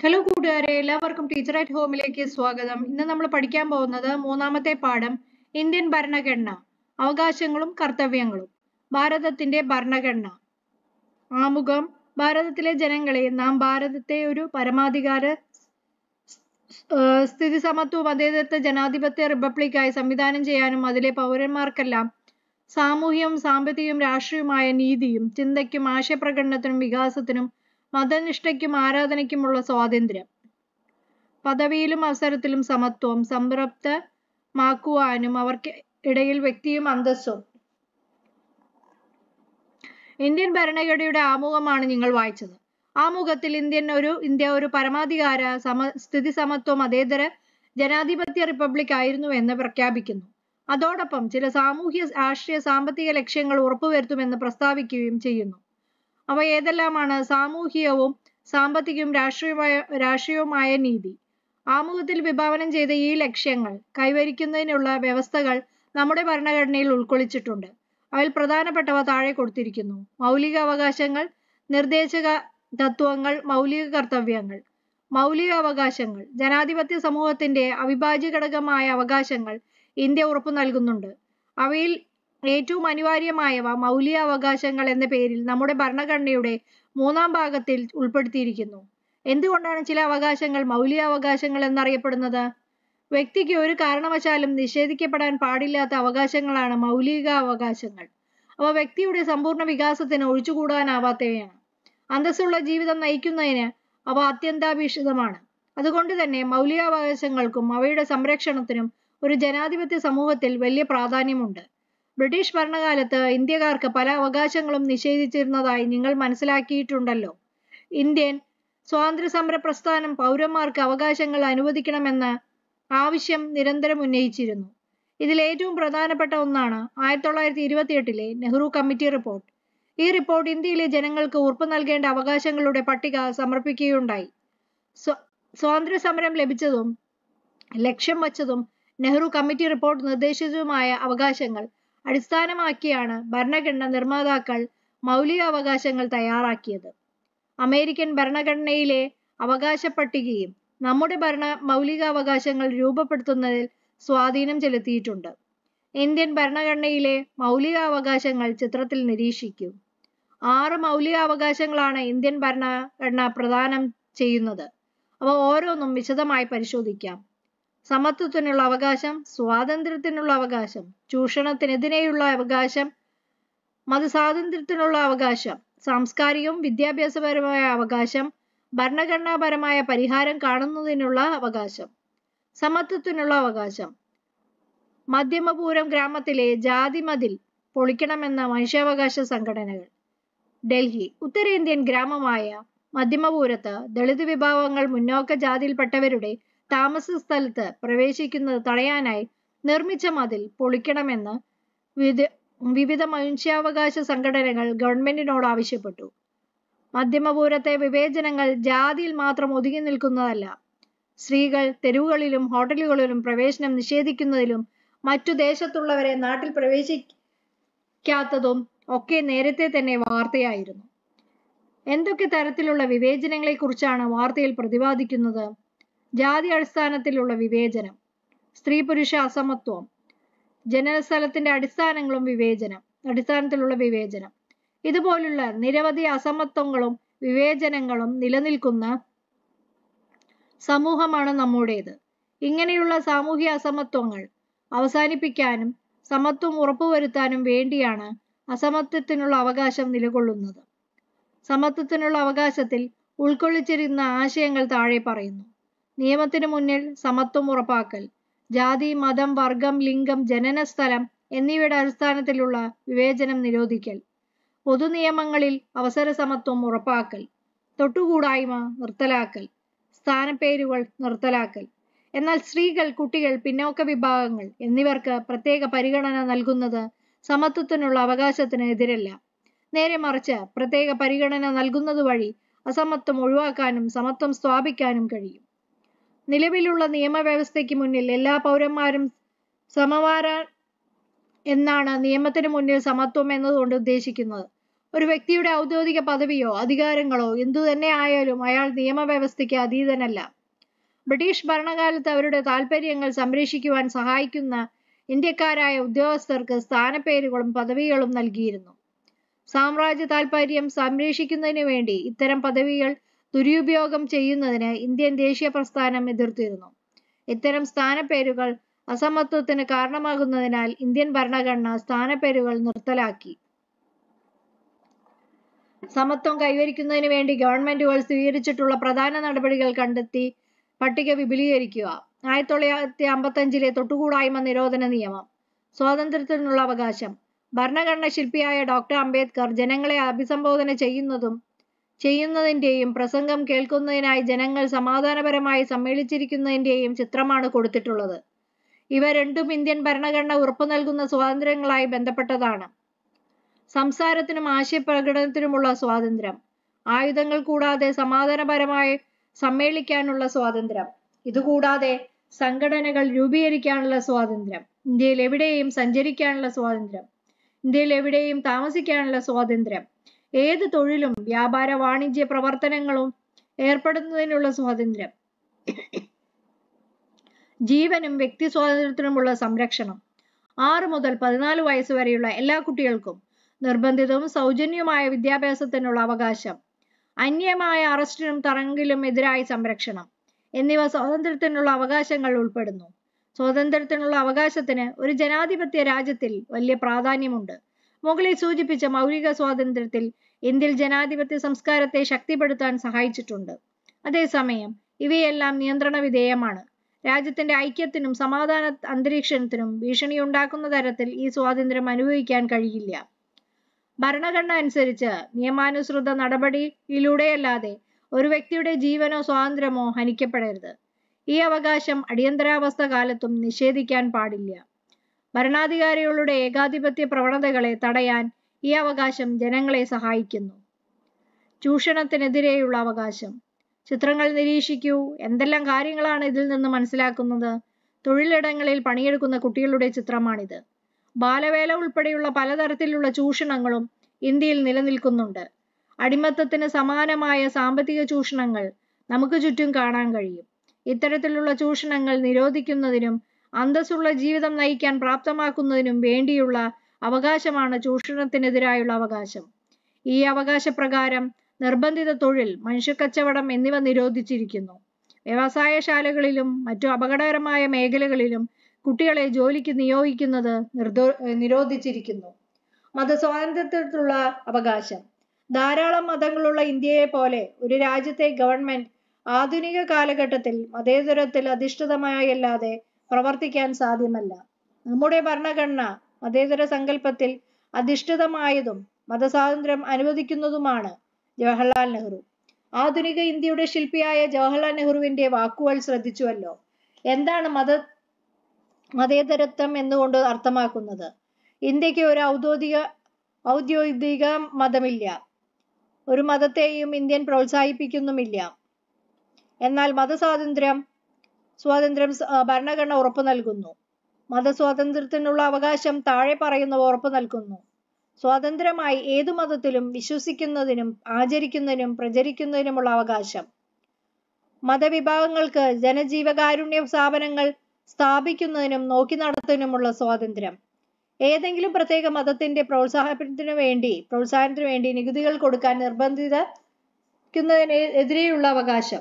hello കൂട്ടുകാരെ എല്ലാവർക്കും teacher at ഹോമിലേക്ക് സ്വാഗതം ഇന്ന് നമ്മൾ പഠിക്കാൻ പോകുന്നത് മൂന്നാമത്തെ പാഠം ഇന്ത്യൻ ഭരണഘടന അവകാശങ്ങളും കർത്തവ്യങ്ങളും ഭാരതത്തിന്റെ ഭരണഘടന ആമുഖം ഭാരതത്തിലെ ജനങ്ങളെ നാം ഭാരതത്തെ ഒരു പരമാധികാര ഏഹ് സ്ഥിതി സമത്വ മതേതരത്വ ജനാധിപത്യ റിപ്പബ്ലിക്കായി സംവിധാനം ചെയ്യാനും അതിലെ പൗരന്മാർക്കെല്ലാം സാമൂഹ്യവും സാമ്പത്തികവും രാഷ്ട്രീയവുമായ നീതിയും ചിന്തയ്ക്കും ആശയപ്രകടനത്തിനും വികാസത്തിനും മതനിഷ്ഠയ്ക്കും ആരാധനയ്ക്കുമുള്ള സ്വാതന്ത്ര്യം പദവിയിലും അവസരത്തിലും സമത്വം സംതൃപ്തമാക്കുവാനും അവർക്ക് ഇടയിൽ വ്യക്തിയും അന്തസ്സും ഇന്ത്യൻ ഭരണഘടനയുടെ ആമുഖമാണ് നിങ്ങൾ വായിച്ചത് ആമുഖത്തിൽ ഇന്ത്യൻ ഒരു ഇന്ത്യ ഒരു പരമാധികാര സമ സ്ഥിതി സമത്വ മതേതര ജനാധിപത്യ റിപ്പബ്ലിക് ആയിരുന്നു എന്ന് പ്രഖ്യാപിക്കുന്നു അതോടൊപ്പം ചില സാമൂഹ്യ രാഷ്ട്രീയ സാമ്പത്തിക ലക്ഷ്യങ്ങൾ ഉറപ്പുവരുത്തുമെന്ന് പ്രസ്താവിക്കുകയും ചെയ്യുന്നു അവ ഏതെല്ലാമാണ് സാമൂഹികവും സാമ്പത്തികവും രാഷ്ട്രീയമായ രാഷ്ട്രീയവുമായ നീതി ആമുഖത്തിൽ വിഭാവനം ചെയ്ത ഈ ലക്ഷ്യങ്ങൾ കൈവരിക്കുന്നതിനുള്ള വ്യവസ്ഥകൾ നമ്മുടെ ഭരണഘടനയിൽ ഉൾക്കൊള്ളിച്ചിട്ടുണ്ട് അവയിൽ പ്രധാനപ്പെട്ടവ താഴെ കൊടുത്തിരിക്കുന്നു മൗലിക അവകാശങ്ങൾ നിർദ്ദേശക തത്വങ്ങൾ മൗലിക കർത്തവ്യങ്ങൾ മൗലിക അവകാശങ്ങൾ ജനാധിപത്യ സമൂഹത്തിന്റെ അവിഭാജ്യ ഘടകമായ അവകാശങ്ങൾ ഇന്ത്യ ഉറപ്പു നൽകുന്നുണ്ട് അവയിൽ ഏറ്റവും അനിവാര്യമായവ മൗലിക അവകാശങ്ങൾ എന്ന പേരിൽ നമ്മുടെ ഭരണഘടനയുടെ മൂന്നാം ഭാഗത്തിൽ ഉൾപ്പെടുത്തിയിരിക്കുന്നു എന്തുകൊണ്ടാണ് ചില അവകാശങ്ങൾ മൗലിക അവകാശങ്ങൾ എന്നറിയപ്പെടുന്നത് വ്യക്തിക്ക് ഒരു കാരണവശാലും നിഷേധിക്കപ്പെടാൻ പാടില്ലാത്ത അവകാശങ്ങളാണ് മൗലിക അവകാശങ്ങൾ അവ വ്യക്തിയുടെ സമ്പൂർണ്ണ വികാസത്തിന് ഒഴിച്ചുകൂടാനാവാത്തവയാണ് അന്തസ്സുള്ള ജീവിതം നയിക്കുന്നതിന് അവ അത്യന്താപേക്ഷിതമാണ് അതുകൊണ്ട് തന്നെ മൗലികാവകാശങ്ങൾക്കും അവയുടെ സംരക്ഷണത്തിനും ഒരു ജനാധിപത്യ സമൂഹത്തിൽ വലിയ പ്രാധാന്യമുണ്ട് ബ്രിട്ടീഷ് ഭരണകാലത്ത് ഇന്ത്യക്കാർക്ക് പല അവകാശങ്ങളും നിഷേധിച്ചിരുന്നതായി നിങ്ങൾ മനസ്സിലാക്കിയിട്ടുണ്ടല്ലോ ഇന്ത്യൻ സ്വാതന്ത്ര്യ സമര പ്രസ്ഥാനം പൗരന്മാർക്ക് അവകാശങ്ങൾ അനുവദിക്കണമെന്ന ആവശ്യം നിരന്തരം ഉന്നയിച്ചിരുന്നു ഇതിൽ ഏറ്റവും പ്രധാനപ്പെട്ട ഒന്നാണ് ആയിരത്തി തൊള്ളായിരത്തി ഇരുപത്തി എട്ടിലെ നെഹ്റു കമ്മിറ്റി റിപ്പോർട്ട് ഈ റിപ്പോർട്ട് ഇന്ത്യയിലെ ജനങ്ങൾക്ക് ഉറപ്പു നൽകേണ്ട അവകാശങ്ങളുടെ പട്ടിക സമർപ്പിക്കുകയുണ്ടായി സ്വാതന്ത്ര്യ സമരം ലഭിച്ചതും ലക്ഷ്യം വച്ചതും നെഹ്റു കമ്മിറ്റി റിപ്പോർട്ട് നിർദ്ദേശിച്ചതുമായ അവകാശങ്ങൾ അടിസ്ഥാനമാക്കിയാണ് ഭരണഘടന നിർമ്മാതാക്കൾ മൗലിക അവകാശങ്ങൾ തയ്യാറാക്കിയത് അമേരിക്കൻ ഭരണഘടനയിലെ അവകാശ പട്ടികയും നമ്മുടെ ഭരണ മൗലികാവകാശങ്ങൾ രൂപപ്പെടുത്തുന്നതിൽ സ്വാധീനം ചെലുത്തിയിട്ടുണ്ട് ഇന്ത്യൻ ഭരണഘടനയിലെ മൗലികാവകാശങ്ങൾ ചിത്രത്തിൽ നിരീക്ഷിക്കൂ ആറ് മൗലികാവകാശങ്ങളാണ് ഇന്ത്യൻ ഭരണഘടന പ്രദാനം ചെയ്യുന്നത് അവ ഓരോന്നും വിശദമായി പരിശോധിക്കാം സമത്വത്തിനുള്ള അവകാശം സ്വാതന്ത്ര്യത്തിനുള്ള അവകാശം ചൂഷണത്തിനെതിരെയുള്ള അവകാശം മതസ്വാതന്ത്ര്യത്തിനുള്ള അവകാശം സാംസ്കാരികവും വിദ്യാഭ്യാസപരമായ അവകാശം ഭരണഘടനാപരമായ പരിഹാരം കാണുന്നതിനുള്ള അവകാശം സമത്വത്തിനുള്ള അവകാശം മധ്യമപൂരം ഗ്രാമത്തിലെ ജാതി മതിൽ പൊളിക്കണമെന്ന മനുഷ്യാവകാശ സംഘടനകൾ ഡൽഹി ഉത്തരേന്ത്യൻ ഗ്രാമമായ മധ്യമപൂരത്ത് ദളിത് വിഭാഗങ്ങൾ മുന്നോക്ക ജാതിയിൽപ്പെട്ടവരുടെ താമസ സ്ഥലത്ത് പ്രവേശിക്കുന്നത് തടയാനായി നിർമ്മിച്ച മതിൽ പൊളിക്കണമെന്ന് വിവിധ മനുഷ്യാവകാശ സംഘടനകൾ ഗവൺമെന്റിനോട് ആവശ്യപ്പെട്ടു മധ്യമപൂരത്തെ വിവേചനങ്ങൾ ജാതിയിൽ മാത്രം ഒതുങ്ങി നിൽക്കുന്നതല്ല സ്ത്രീകൾ തെരുവുകളിലും ഹോട്ടലുകളിലും പ്രവേശനം നിഷേധിക്കുന്നതിലും മറ്റു ദേശത്തുള്ളവരെ നാട്ടിൽ പ്രവേശിക്കാത്തതും ഒക്കെ നേരത്തെ തന്നെ വാർത്തയായിരുന്നു എന്തൊക്കെ തരത്തിലുള്ള വിവേചനങ്ങളെ കുറിച്ചാണ് വാർത്തയിൽ പ്രതിപാദിക്കുന്നത് ജാതി അടിസ്ഥാനത്തിലുള്ള വിവേചനം സ്ത്രീ പുരുഷ അസമത്വം ജനനസ്ഥലത്തിന്റെ അടിസ്ഥാനങ്ങളും വിവേചനം അടിസ്ഥാനത്തിലുള്ള വിവേചനം ഇതുപോലുള്ള നിരവധി അസമത്വങ്ങളും വിവേചനങ്ങളും നിലനിൽക്കുന്ന സമൂഹമാണ് നമ്മുടേത് ഇങ്ങനെയുള്ള സാമൂഹ്യ അസമത്വങ്ങൾ അവസാനിപ്പിക്കാനും സമത്വം ഉറപ്പുവരുത്താനും വേണ്ടിയാണ് അസമത്വത്തിനുള്ള അവകാശം നിലകൊള്ളുന്നത് സമത്വത്തിനുള്ള അവകാശത്തിൽ ഉൾക്കൊള്ളിച്ചിരുന്ന ആശയങ്ങൾ താഴെ പറയുന്നു നിയമത്തിനു മുന്നിൽ സമത്വം ഉറപ്പാക്കൽ ജാതി മതം വർഗം ലിംഗം ജനനസ്ഥലം എന്നിവയുടെ അടിസ്ഥാനത്തിലുള്ള വിവേചനം നിരോധിക്കൽ പൊതുനിയമങ്ങളിൽ അവസര സമത്വം ഉറപ്പാക്കൽ തൊട്ടുകൂടായ്മ നിർത്തലാക്കൽ സ്ഥാനപ്പേരുകൾ നിർത്തലാക്കൽ എന്നാൽ സ്ത്രീകൾ കുട്ടികൾ പിന്നോക്ക വിഭാഗങ്ങൾ എന്നിവർക്ക് പ്രത്യേക പരിഗണന നൽകുന്നത് സമത്വത്തിനുള്ള അവകാശത്തിന് എതിരല്ല നേരെ മറിച്ച് പ്രത്യേക പരിഗണന നൽകുന്നത് വഴി അസമത്വം ഒഴിവാക്കാനും സമത്വം സ്ഥാപിക്കാനും കഴിയും നിലവിലുള്ള നിയമവ്യവസ്ഥയ്ക്ക് മുന്നിൽ എല്ലാ പൗരന്മാരും സമമാര എന്നാണ് നിയമത്തിന് മുന്നിൽ സമത്വം എന്നതുകൊണ്ട് ഉദ്ദേശിക്കുന്നത് ഒരു വ്യക്തിയുടെ ഔദ്യോഗിക പദവിയോ അധികാരങ്ങളോ എന്തു തന്നെ ആയാലും അയാൾ നിയമവ്യവസ്ഥയ്ക്ക് അതീതനല്ല ബ്രിട്ടീഷ് ഭരണകാലത്ത് അവരുടെ താൽപ്പര്യങ്ങൾ സംരക്ഷിക്കുവാൻ സഹായിക്കുന്ന ഇന്ത്യക്കാരായ ഉദ്യോഗസ്ഥർക്ക് സ്ഥാനപ്പേരുകളും പദവികളും നൽകിയിരുന്നു സാമ്രാജ്യ താൽപ്പര്യം സംരക്ഷിക്കുന്നതിന് വേണ്ടി ഇത്തരം പദവികൾ ദുരുപയോഗം ചെയ്യുന്നതിന് ഇന്ത്യൻ ദേശീയ പ്രസ്ഥാനം എതിർത്തിരുന്നു ഇത്തരം സ്ഥാനപ്പേരുകൾ അസമത്വത്തിന് കാരണമാകുന്നതിനാൽ ഇന്ത്യൻ ഭരണഘടന സ്ഥാനപ്പേരുകൾ നിർത്തലാക്കി സമത്വം കൈവരിക്കുന്നതിന് വേണ്ടി ഗവൺമെന്റുകൾ സ്വീകരിച്ചിട്ടുള്ള പ്രധാന നടപടികൾ കണ്ടെത്തി പട്ടിക വിപുലീകരിക്കുക ആയിരത്തി തൊള്ളായിരത്തി അമ്പത്തഞ്ചിലെ തൊട്ടുകൂടായ്മ നിരോധന നിയമം സ്വാതന്ത്ര്യത്തിനുള്ള അവകാശം ഭരണഘടന ശില്പിയായ ഡോക്ടർ അംബേദ്കർ ജനങ്ങളെ അഭിസംബോധന ചെയ്യുന്നതും ചെയ്യുന്നതിന്റെയും പ്രസംഗം കേൾക്കുന്നതിനായി ജനങ്ങൾ സമാധാനപരമായി സമ്മേളിച്ചിരിക്കുന്നതിന്റെയും ചിത്രമാണ് കൊടുത്തിട്ടുള്ളത് ഇവ രണ്ടും ഇന്ത്യൻ ഭരണഘടന ഉറപ്പു നൽകുന്ന സ്വാതന്ത്ര്യങ്ങളായി ബന്ധപ്പെട്ടതാണ് സംസാരത്തിനും ആശയപ്രകടനത്തിനുമുള്ള സ്വാതന്ത്ര്യം ആയുധങ്ങൾ കൂടാതെ സമാധാനപരമായി സമ്മേളിക്കാനുള്ള സ്വാതന്ത്ര്യം ഇതുകൂടാതെ സംഘടനകൾ രൂപീകരിക്കാനുള്ള സ്വാതന്ത്ര്യം ഇന്ത്യയിൽ എവിടെയും സഞ്ചരിക്കാനുള്ള സ്വാതന്ത്ര്യം ഇന്ത്യയിൽ എവിടെയും താമസിക്കാനുള്ള സ്വാതന്ത്ര്യം ഏത് തൊഴിലും വ്യാപാര വാണിജ്യ പ്രവർത്തനങ്ങളും ഏർപ്പെടുന്നതിനുള്ള സ്വാതന്ത്ര്യം ജീവനും വ്യക്തി സ്വാതന്ത്ര്യത്തിനുമുള്ള സംരക്ഷണം ആറ് മുതൽ പതിനാല് വയസ്സ് വരെയുള്ള എല്ലാ കുട്ടികൾക്കും നിർബന്ധിതവും സൗജന്യവുമായ വിദ്യാഭ്യാസത്തിനുള്ള അവകാശം അന്യമായ അറസ്റ്റിനും തടങ്കലിനും എതിരായ സംരക്ഷണം എന്നിവ സ്വാതന്ത്ര്യത്തിനുള്ള അവകാശങ്ങൾ ഉൾപ്പെടുന്നു സ്വാതന്ത്ര്യത്തിനുള്ള അവകാശത്തിന് ഒരു ജനാധിപത്യ രാജ്യത്തിൽ വലിയ പ്രാധാന്യമുണ്ട് മുകളിൽ സൂചിപ്പിച്ച മൗലിക സ്വാതന്ത്ര്യത്തിൽ ഇന്ത്യയിൽ ജനാധിപത്യ സംസ്കാരത്തെ ശക്തിപ്പെടുത്താൻ സഹായിച്ചിട്ടുണ്ട് അതേസമയം ഇവയെല്ലാം നിയന്ത്രണ വിധേയമാണ് രാജ്യത്തിന്റെ ഐക്യത്തിനും സമാധാന അന്തരീക്ഷത്തിനും ഭീഷണിയുണ്ടാക്കുന്ന തരത്തിൽ ഈ സ്വാതന്ത്ര്യം അനുഭവിക്കാൻ കഴിയില്ല ഭരണഘടന അനുസരിച്ച് നിയമാനുസൃത നടപടിയിലൂടെയല്ലാതെ ഒരു വ്യക്തിയുടെ ജീവനോ സ്വാതന്ത്ര്യമോ ഹനിക്കപ്പെടരുത് ഈ അവകാശം അടിയന്തരാവസ്ഥ കാലത്തും നിഷേധിക്കാൻ പാടില്ല ഭരണാധികാരികളുടെ ഏകാധിപത്യ പ്രവണതകളെ തടയാൻ ഈ അവകാശം ജനങ്ങളെ സഹായിക്കുന്നു ചൂഷണത്തിനെതിരെയുള്ള അവകാശം ചിത്രങ്ങൾ നിരീക്ഷിക്കൂ എന്തെല്ലാം കാര്യങ്ങളാണ് ഇതിൽ നിന്ന് മനസ്സിലാക്കുന്നത് തൊഴിലിടങ്ങളിൽ പണിയെടുക്കുന്ന കുട്ടികളുടെ ചിത്രമാണിത് ബാലവേല ഉൾപ്പെടെയുള്ള പലതരത്തിലുള്ള ചൂഷണങ്ങളും ഇന്ത്യയിൽ നിലനിൽക്കുന്നുണ്ട് അടിമത്തത്തിന് സമാനമായ സാമ്പത്തിക ചൂഷണങ്ങൾ നമുക്ക് ചുറ്റും കാണാൻ കഴിയും ഇത്തരത്തിലുള്ള ചൂഷണങ്ങൾ നിരോധിക്കുന്നതിനും അന്തസ്സുള്ള ജീവിതം നയിക്കാൻ പ്രാപ്തമാക്കുന്നതിനും വേണ്ടിയുള്ള അവകാശമാണ് ചൂഷണത്തിനെതിരായുള്ള അവകാശം ഈ അവകാശപ്രകാരം നിർബന്ധിത തൊഴിൽ മനുഷ്യക്കച്ചവടം എന്നിവ നിരോധിച്ചിരിക്കുന്നു വ്യവസായശാലകളിലും മറ്റു അപകടകരമായ മേഖലകളിലും കുട്ടികളെ ജോലിക്ക് നിയോഗിക്കുന്നത് നിർദോ നിരോധിച്ചിരിക്കുന്നു മതസ്വാതന്ത്ര്യത്തിലുള്ള അവകാശം ധാരാളം മതങ്ങളുള്ള ഇന്ത്യയെ പോലെ ഒരു രാജ്യത്തെ ഗവൺമെന്റ് ആധുനിക കാലഘട്ടത്തിൽ മതേതരത്തിൽ അധിഷ്ഠിതമായല്ലാതെ പ്രവർത്തിക്കാൻ സാധ്യമല്ല നമ്മുടെ ഭരണഘടന മതേതര സങ്കല്പത്തിൽ അധിഷ്ഠിതമായതും മതസ്വാതന്ത്ര്യം അനുവദിക്കുന്നതുമാണ് ജവഹർലാൽ നെഹ്റു ആധുനിക ഇന്ത്യയുടെ ശില്പിയായ ജവഹർലാൽ നെഹ്റുവിന്റെ വാക്കുകൾ ശ്രദ്ധിച്ചുവല്ലോ എന്താണ് മത മതേതരത്വം എന്നുകൊണ്ട് അർത്ഥമാക്കുന്നത് ഇന്ത്യക്ക് ഒരു ഔദ്യോഗിക ഔദ്യോഗിക മതമില്ല ഒരു മതത്തെയും ഇന്ത്യൻ പ്രോത്സാഹിപ്പിക്കുന്നുമില്ല എന്നാൽ മതസ്വാതന്ത്ര്യം സ്വാതന്ത്ര്യം ഭരണഘടന ഉറപ്പു നൽകുന്നു മതസ്വാതന്ത്ര്യത്തിനുള്ള അവകാശം താഴെ പറയുന്നവ ഉറപ്പു നൽകുന്നു സ്വാതന്ത്ര്യമായി ഏതു മതത്തിലും വിശ്വസിക്കുന്നതിനും ആചരിക്കുന്നതിനും പ്രചരിക്കുന്നതിനുമുള്ള അവകാശം മതവിഭാഗങ്ങൾക്ക് ജനജീവകാരുണ്യ സ്ഥാപനങ്ങൾ സ്ഥാപിക്കുന്നതിനും നോക്കി നടത്തുന്നതിനുമുള്ള സ്വാതന്ത്ര്യം ഏതെങ്കിലും പ്രത്യേക മതത്തിന്റെ പ്രോത്സാഹനത്തിന് വേണ്ടി പ്രോത്സാഹനത്തിന് വേണ്ടി നികുതികൾ കൊടുക്കാൻ നിർബന്ധിതക്കുന്നതിന് എതിരെയുള്ള അവകാശം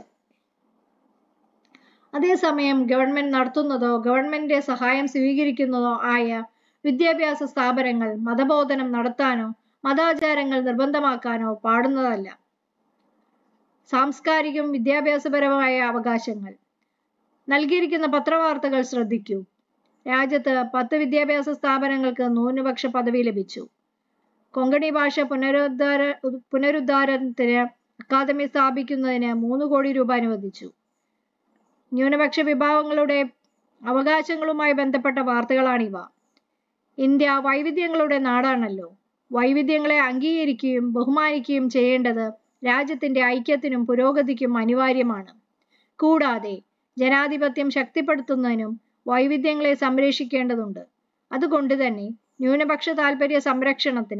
അതേസമയം ഗവൺമെന്റ് നടത്തുന്നതോ ഗവൺമെന്റിന്റെ സഹായം സ്വീകരിക്കുന്നതോ ആയ വിദ്യാഭ്യാസ സ്ഥാപനങ്ങൾ മതബോധനം നടത്താനോ മതാചാരങ്ങൾ നിർബന്ധമാക്കാനോ പാടുന്നതല്ല സാംസ്കാരികം വിദ്യാഭ്യാസപരമായ അവകാശങ്ങൾ നൽകിയിരിക്കുന്ന പത്രവാർത്തകൾ ശ്രദ്ധിക്കൂ രാജ്യത്ത് പത്ത് വിദ്യാഭ്യാസ സ്ഥാപനങ്ങൾക്ക് ന്യൂനപക്ഷ പദവി ലഭിച്ചു കൊങ്കണി ഭാഷ പുനരുദ്ധാര പുനരുദ്ധാരണത്തിന് അക്കാദമി സ്ഥാപിക്കുന്നതിന് മൂന്ന് കോടി രൂപ അനുവദിച്ചു ന്യൂനപക്ഷ വിഭാഗങ്ങളുടെ അവകാശങ്ങളുമായി ബന്ധപ്പെട്ട വാർത്തകളാണിവ ഇന്ത്യ വൈവിധ്യങ്ങളുടെ നാടാണല്ലോ വൈവിധ്യങ്ങളെ അംഗീകരിക്കുകയും ബഹുമാനിക്കുകയും ചെയ്യേണ്ടത് രാജ്യത്തിന്റെ ഐക്യത്തിനും പുരോഗതിക്കും അനിവാര്യമാണ് കൂടാതെ ജനാധിപത്യം ശക്തിപ്പെടുത്തുന്നതിനും വൈവിധ്യങ്ങളെ സംരക്ഷിക്കേണ്ടതുണ്ട് അതുകൊണ്ട് തന്നെ ന്യൂനപക്ഷ താൽപര്യ സംരക്ഷണത്തിന്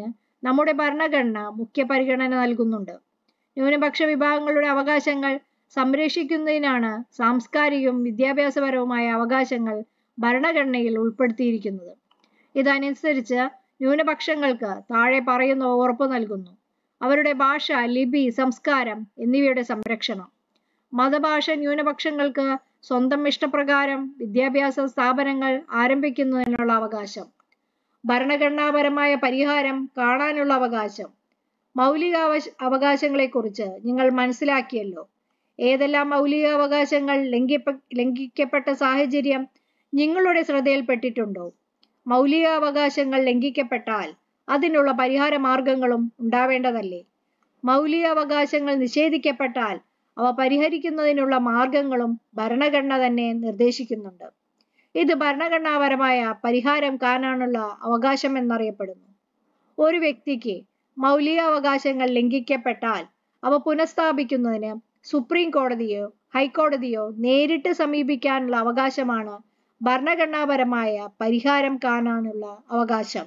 നമ്മുടെ ഭരണഘടന മുഖ്യ പരിഗണന നൽകുന്നുണ്ട് ന്യൂനപക്ഷ വിഭാഗങ്ങളുടെ അവകാശങ്ങൾ സംരക്ഷിക്കുന്നതിനാണ് സാംസ്കാരികവും വിദ്യാഭ്യാസപരവുമായ അവകാശങ്ങൾ ഭരണഘടനയിൽ ഉൾപ്പെടുത്തിയിരിക്കുന്നത് ഇതനുസരിച്ച് ന്യൂനപക്ഷങ്ങൾക്ക് താഴെ പറയുന്ന ഉറപ്പ് നൽകുന്നു അവരുടെ ഭാഷ ലിപി സംസ്കാരം എന്നിവയുടെ സംരക്ഷണം മതഭാഷ ന്യൂനപക്ഷങ്ങൾക്ക് സ്വന്തം ഇഷ്ടപ്രകാരം വിദ്യാഭ്യാസ സ്ഥാപനങ്ങൾ ആരംഭിക്കുന്നതിനുള്ള അവകാശം ഭരണഘടനാപരമായ പരിഹാരം കാണാനുള്ള അവകാശം മൗലിക അവകാശങ്ങളെക്കുറിച്ച് നിങ്ങൾ മനസ്സിലാക്കിയല്ലോ ഏതെല്ലാം മൗലിക അവകാശങ്ങൾ ലംഘിപ്പ ലംഘിക്കപ്പെട്ട സാഹചര്യം നിങ്ങളുടെ ശ്രദ്ധയിൽപ്പെട്ടിട്ടുണ്ടോ മൗലിക അവകാശങ്ങൾ ലംഘിക്കപ്പെട്ടാൽ അതിനുള്ള പരിഹാര മാർഗങ്ങളും ഉണ്ടാവേണ്ടതല്ലേ മൗലിക അവകാശങ്ങൾ നിഷേധിക്കപ്പെട്ടാൽ അവ പരിഹരിക്കുന്നതിനുള്ള മാർഗങ്ങളും ഭരണഘടന തന്നെ നിർദ്ദേശിക്കുന്നുണ്ട് ഇത് ഭരണഘടനാപരമായ പരിഹാരം കാണാനുള്ള അവകാശം എന്നറിയപ്പെടുന്നു ഒരു വ്യക്തിക്ക് മൗലിക അവകാശങ്ങൾ ലംഘിക്കപ്പെട്ടാൽ അവ പുനഃസ്ഥാപിക്കുന്നതിന് സുപ്രീം കോടതിയോ ഹൈക്കോടതിയോ നേരിട്ട് സമീപിക്കാനുള്ള അവകാശമാണ് ഭരണഘടനാപരമായ പരിഹാരം കാണാനുള്ള അവകാശം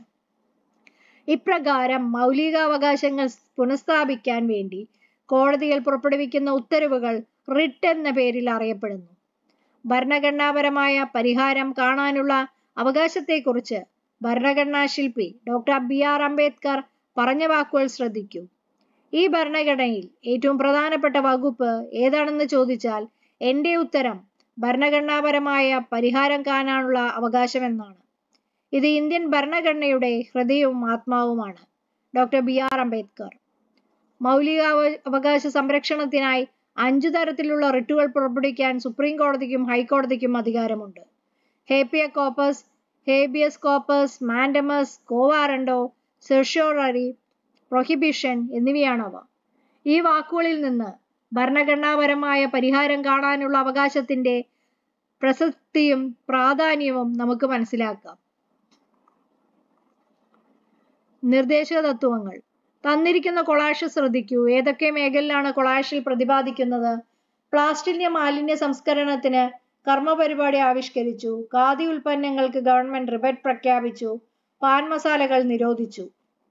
ഇപ്രകാരം മൗലികാവകാശങ്ങൾ പുനഃസ്ഥാപിക്കാൻ വേണ്ടി കോടതികൾ പുറപ്പെടുവിക്കുന്ന ഉത്തരവുകൾ റിട്ട് എന്ന പേരിൽ അറിയപ്പെടുന്നു ഭരണഘടനാപരമായ പരിഹാരം കാണാനുള്ള അവകാശത്തെക്കുറിച്ച് ഭരണഘടനാ ശില്പി ഡോക്ടർ ബി ആർ അംബേദ്കർ പറഞ്ഞ വാക്കുകൾ ശ്രദ്ധിക്കൂ ഈ ഭരണഘടനയിൽ ഏറ്റവും പ്രധാനപ്പെട്ട വകുപ്പ് ഏതാണെന്ന് ചോദിച്ചാൽ എൻ്റെ ഉത്തരം ഭരണഘടനാപരമായ പരിഹാരം കാണാനുള്ള അവകാശം എന്നാണ് ഇത് ഇന്ത്യൻ ഭരണഘടനയുടെ ഹൃദയവും ആത്മാവുമാണ് ഡോക്ടർ ബി ആർ അംബേദ്കർ മൗലിക അവകാശ സംരക്ഷണത്തിനായി അഞ്ചു തരത്തിലുള്ള റിട്ടുകൾ പുറപ്പെടുവിക്കാൻ സുപ്രീം കോടതിക്കും ഹൈക്കോടതിക്കും അധികാരമുണ്ട് habeas corpus habeas corpus mandamus quo warranto certiorari prohibition എന്നിവയാണവ ഈ വാക്കുകളിൽ നിന്ന് ഭരണഘടനാപരമായ പരിഹാരം കാണാനുള്ള അവകാശത്തിന്റെ പ്രസക്തിയും പ്രാധാന്യവും നമുക്ക് മനസ്സിലാക്കാം നിർദ്ദേശക തത്വങ്ങൾ തന്നിരിക്കുന്ന കൊളാഷ് ശ്രദ്ധിക്കൂ ഏതൊക്കെ മേഖലയിലാണ് കൊളാഷിൽ പ്രതിപാദിക്കുന്നത് പ്ലാസ്റ്റിക് മാലിന്യ സംസ്കരണത്തിന് കർമ്മ പരിപാടി ആവിഷ്കരിച്ചു ഖാദി ഉൽപ്പന്നങ്ങൾക്ക് ഗവൺമെന്റ് റിബറ്റ് പ്രഖ്യാപിച്ചു പാൻ മസാലകൾ നിരോധിച്ചു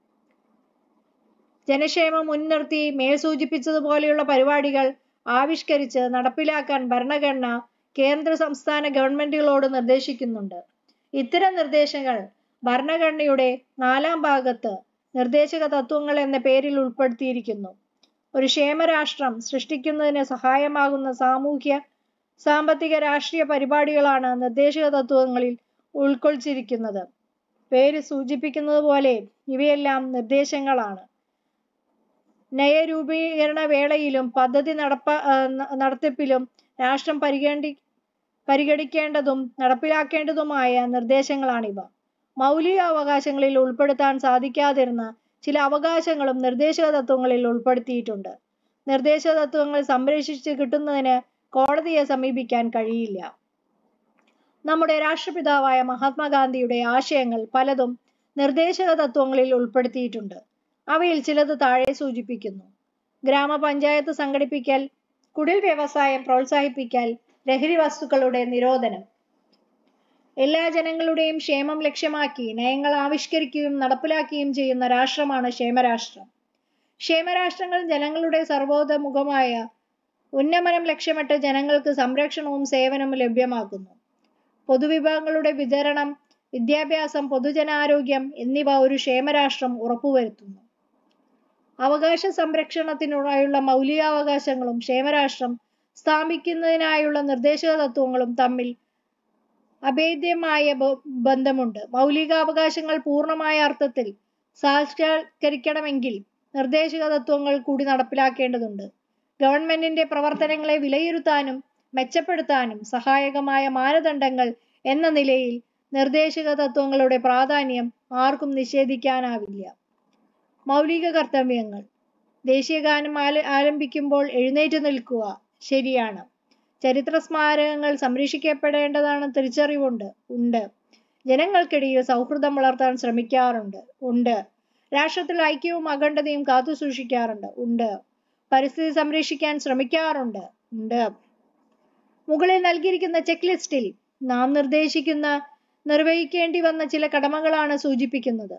ജനക്ഷേമം മുൻനിർത്തി മേൽ സൂചിപ്പിച്ചതുപോലെയുള്ള പരിപാടികൾ ആവിഷ്കരിച്ച് നടപ്പിലാക്കാൻ ഭരണഘടന കേന്ദ്ര സംസ്ഥാന ഗവൺമെന്റുകളോട് നിർദ്ദേശിക്കുന്നുണ്ട് ഇത്തരം നിർദ്ദേശങ്ങൾ ഭരണഘടനയുടെ നാലാം ഭാഗത്ത് നിർദ്ദേശക തത്വങ്ങൾ എന്ന പേരിൽ ഉൾപ്പെടുത്തിയിരിക്കുന്നു ഒരു ക്ഷേമരാഷ്ട്രം സൃഷ്ടിക്കുന്നതിന് സഹായമാകുന്ന സാമൂഹ്യ സാമ്പത്തിക രാഷ്ട്രീയ പരിപാടികളാണ് നിർദ്ദേശക തത്വങ്ങളിൽ ഉൾക്കൊള്ളിച്ചിരിക്കുന്നത് പേര് സൂചിപ്പിക്കുന്നത് പോലെ ഇവയെല്ലാം നിർദ്ദേശങ്ങളാണ് നയരൂപീകരണ വേളയിലും പദ്ധതി നടപ്പ നടത്തിപ്പിലും രാഷ്ട്രം പരിഗണി പരിഗണിക്കേണ്ടതും നടപ്പിലാക്കേണ്ടതുമായ നിർദ്ദേശങ്ങളാണിവ മൗലിക അവകാശങ്ങളിൽ ഉൾപ്പെടുത്താൻ സാധിക്കാതിരുന്ന ചില അവകാശങ്ങളും നിർദ്ദേശക തത്വങ്ങളിൽ ഉൾപ്പെടുത്തിയിട്ടുണ്ട് നിർദ്ദേശക തത്വങ്ങൾ സംരക്ഷിച്ച് കിട്ടുന്നതിന് കോടതിയെ സമീപിക്കാൻ കഴിയില്ല നമ്മുടെ രാഷ്ട്രപിതാവായ മഹാത്മാഗാന്ധിയുടെ ആശയങ്ങൾ പലതും നിർദ്ദേശക തത്വങ്ങളിൽ ഉൾപ്പെടുത്തിയിട്ടുണ്ട് അവയിൽ ചിലത് താഴെ സൂചിപ്പിക്കുന്നു ഗ്രാമപഞ്ചായത്ത് സംഘടിപ്പിക്കൽ കുടിൽ വ്യവസായം പ്രോത്സാഹിപ്പിക്കൽ ലഹരി വസ്തുക്കളുടെ നിരോധനം എല്ലാ ജനങ്ങളുടെയും ക്ഷേമം ലക്ഷ്യമാക്കി നയങ്ങൾ ആവിഷ്കരിക്കുകയും നടപ്പിലാക്കുകയും ചെയ്യുന്ന രാഷ്ട്രമാണ് ക്ഷേമരാഷ്ട്രം ക്ഷേമരാഷ്ട്രങ്ങൾ ജനങ്ങളുടെ സർവോധമുഖമായ ഉന്നമനം ലക്ഷ്യമിട്ട് ജനങ്ങൾക്ക് സംരക്ഷണവും സേവനവും ലഭ്യമാക്കുന്നു പൊതുവിഭവങ്ങളുടെ വിതരണം വിദ്യാഭ്യാസം പൊതുജനാരോഗ്യം എന്നിവ ഒരു ക്ഷേമരാഷ്ട്രം ഉറപ്പുവരുത്തുന്നു അവകാശ സംരക്ഷണത്തിനായുള്ള മൗലികാവകാശങ്ങളും ക്ഷേമരാഷ്ട്രം സ്ഥാപിക്കുന്നതിനായുള്ള നിർദ്ദേശക തത്വങ്ങളും തമ്മിൽ അഭേദ്യമായ ബന്ധമുണ്ട് മൗലികാവകാശങ്ങൾ പൂർണ്ണമായ അർത്ഥത്തിൽ സാക്ഷാത്കരിക്കണമെങ്കിൽ നിർദ്ദേശക തത്വങ്ങൾ കൂടി നടപ്പിലാക്കേണ്ടതുണ്ട് ഗവൺമെന്റിന്റെ പ്രവർത്തനങ്ങളെ വിലയിരുത്താനും മെച്ചപ്പെടുത്താനും സഹായകമായ മാനദണ്ഡങ്ങൾ എന്ന നിലയിൽ നിർദ്ദേശക തത്വങ്ങളുടെ പ്രാധാന്യം ആർക്കും നിഷേധിക്കാനാവില്ല മൗലിക കർത്തവ്യങ്ങൾ ദേശീയഗാനം ആല ആലംബിക്കുമ്പോൾ എഴുന്നേറ്റ് നിൽക്കുക ശരിയാണ് ചരിത്ര സ്മാരകങ്ങൾ സംരക്ഷിക്കപ്പെടേണ്ടതാണ് തിരിച്ചറിവുണ്ട് ഉണ്ട് ജനങ്ങൾക്കിടയിൽ സൗഹൃദം വളർത്താൻ ശ്രമിക്കാറുണ്ട് ഉണ്ട് രാഷ്ട്രത്തിൽ ഐക്യവും അഖണ്ഡതയും കാത്തു സൂക്ഷിക്കാറുണ്ട് ഉണ്ട് പരിസ്ഥിതി സംരക്ഷിക്കാൻ ശ്രമിക്കാറുണ്ട് ഉണ്ട് മുകളിൽ നൽകിയിരിക്കുന്ന ചെക്ക് ലിസ്റ്റിൽ നാം നിർദ്ദേശിക്കുന്ന നിർവഹിക്കേണ്ടി വന്ന ചില കടമകളാണ് സൂചിപ്പിക്കുന്നത്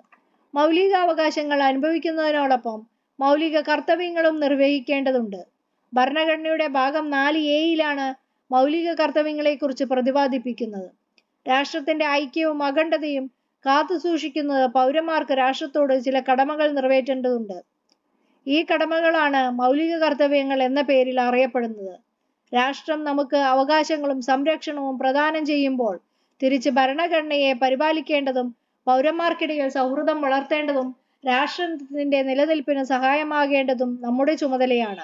മൗലികാവകാശങ്ങൾ അനുഭവിക്കുന്നതിനോടൊപ്പം മൗലിക കർത്തവ്യങ്ങളും നിർവഹിക്കേണ്ടതുണ്ട് ഭരണഘടനയുടെ ഭാഗം നാല് എയിലാണ് മൗലിക കർത്തവ്യങ്ങളെക്കുറിച്ച് പ്രതിപാദിപ്പിക്കുന്നത് രാഷ്ട്രത്തിന്റെ ഐക്യവും അഖണ്ഡതയും കാത്തുസൂക്ഷിക്കുന്നത് പൗരന്മാർക്ക് രാഷ്ട്രത്തോട് ചില കടമകൾ നിറവേറ്റേണ്ടതുണ്ട് ഈ കടമകളാണ് മൗലിക കർത്തവ്യങ്ങൾ എന്ന പേരിൽ അറിയപ്പെടുന്നത് രാഷ്ട്രം നമുക്ക് അവകാശങ്ങളും സംരക്ഷണവും പ്രദാനം ചെയ്യുമ്പോൾ തിരിച്ച് ഭരണഘടനയെ പരിപാലിക്കേണ്ടതും പൗരന്മാർക്കിടയിൽ സൗഹൃദം വളർത്തേണ്ടതും രാഷ്ട്രത്തിന്റെ നിലനിൽപ്പിന് സഹായമാകേണ്ടതും നമ്മുടെ ചുമതലയാണ്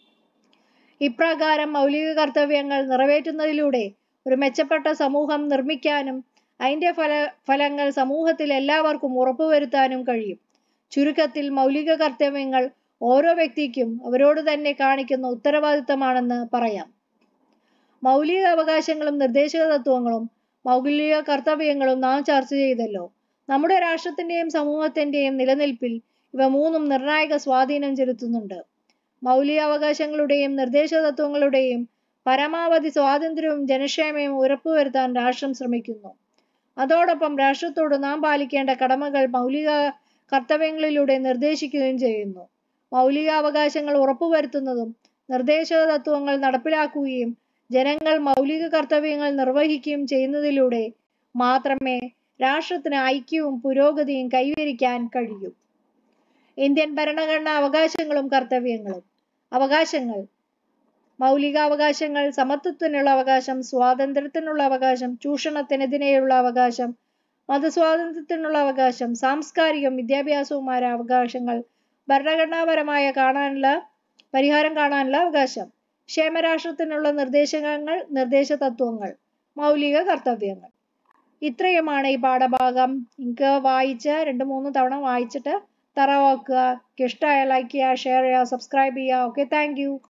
ഇപ്രകാരം മൗലിക കർത്തവ്യങ്ങൾ നിറവേറ്റുന്നതിലൂടെ ഒരു മെച്ചപ്പെട്ട സമൂഹം നിർമ്മിക്കാനും അതിന്റെ ഫല ഫലങ്ങൾ സമൂഹത്തിൽ എല്ലാവർക്കും ഉറപ്പുവരുത്താനും കഴിയും ചുരുക്കത്തിൽ മൗലിക കർത്തവ്യങ്ങൾ ഓരോ വ്യക്തിക്കും അവരോട് തന്നെ കാണിക്കുന്ന ഉത്തരവാദിത്തമാണെന്ന് പറയാം മൗലിക അവകാശങ്ങളും നിർദ്ദേശക തത്വങ്ങളും മൗലിക കർത്തവ്യങ്ങളും നാം ചർച്ച ചെയ്തല്ലോ നമ്മുടെ രാഷ്ട്രത്തിന്റെയും സമൂഹത്തിന്റെയും നിലനിൽപ്പിൽ ഇവ മൂന്നും നിർണായക സ്വാധീനം ചെലുത്തുന്നുണ്ട് മൗലിക അവകാശങ്ങളുടെയും നിർദ്ദേശ തത്വങ്ങളുടെയും പരമാവധി സ്വാതന്ത്ര്യവും ജനക്ഷേമവും ഉറപ്പുവരുത്താൻ രാഷ്ട്രം ശ്രമിക്കുന്നു അതോടൊപ്പം രാഷ്ട്രത്തോട് നാം പാലിക്കേണ്ട കടമകൾ മൗലിക കർത്തവ്യങ്ങളിലൂടെ നിർദ്ദേശിക്കുകയും ചെയ്യുന്നു മൗലികാവകാശങ്ങൾ ഉറപ്പുവരുത്തുന്നതും നിർദ്ദേശ തത്വങ്ങൾ നടപ്പിലാക്കുകയും ജനങ്ങൾ മൗലിക കർത്തവ്യങ്ങൾ നിർവഹിക്കുകയും ചെയ്യുന്നതിലൂടെ മാത്രമേ രാഷ്ട്രത്തിന് ഐക്യവും പുരോഗതിയും കൈവരിക്കാൻ കഴിയൂ ഇന്ത്യൻ ഭരണഘടന അവകാശങ്ങളും കർത്തവ്യങ്ങളും അവകാശങ്ങൾ മൗലികാവകാശങ്ങൾ സമത്വത്തിനുള്ള അവകാശം സ്വാതന്ത്ര്യത്തിനുള്ള അവകാശം ചൂഷണത്തിനെതിരെയുള്ള അവകാശം മതസ്വാതന്ത്ര്യത്തിനുള്ള അവകാശം സാംസ്കാരികവും വിദ്യാഭ്യാസവുമായ അവകാശങ്ങൾ ഭരണഘടനാപരമായ കാണാനുള്ള പരിഹാരം കാണാനുള്ള അവകാശം ക്ഷേമരാഷ്ട്രത്തിനുള്ള നിർദ്ദേശങ്ങൾ നിർദ്ദേശ തത്വങ്ങൾ മൗലിക കർത്തവ്യങ്ങൾ ഇത്രയുമാണ് ഈ പാഠഭാഗം എനിക്ക് വായിച്ച് രണ്ട് മൂന്ന് തവണ വായിച്ചിട്ട് തറവാക്കുക ഇഷ്ടമായ ലൈക്ക് ചെയ്യുക ഷെയർ ചെയ്യുക സബ്സ്ക്രൈബ് ചെയ്യുക ഓക്കെ താങ്ക്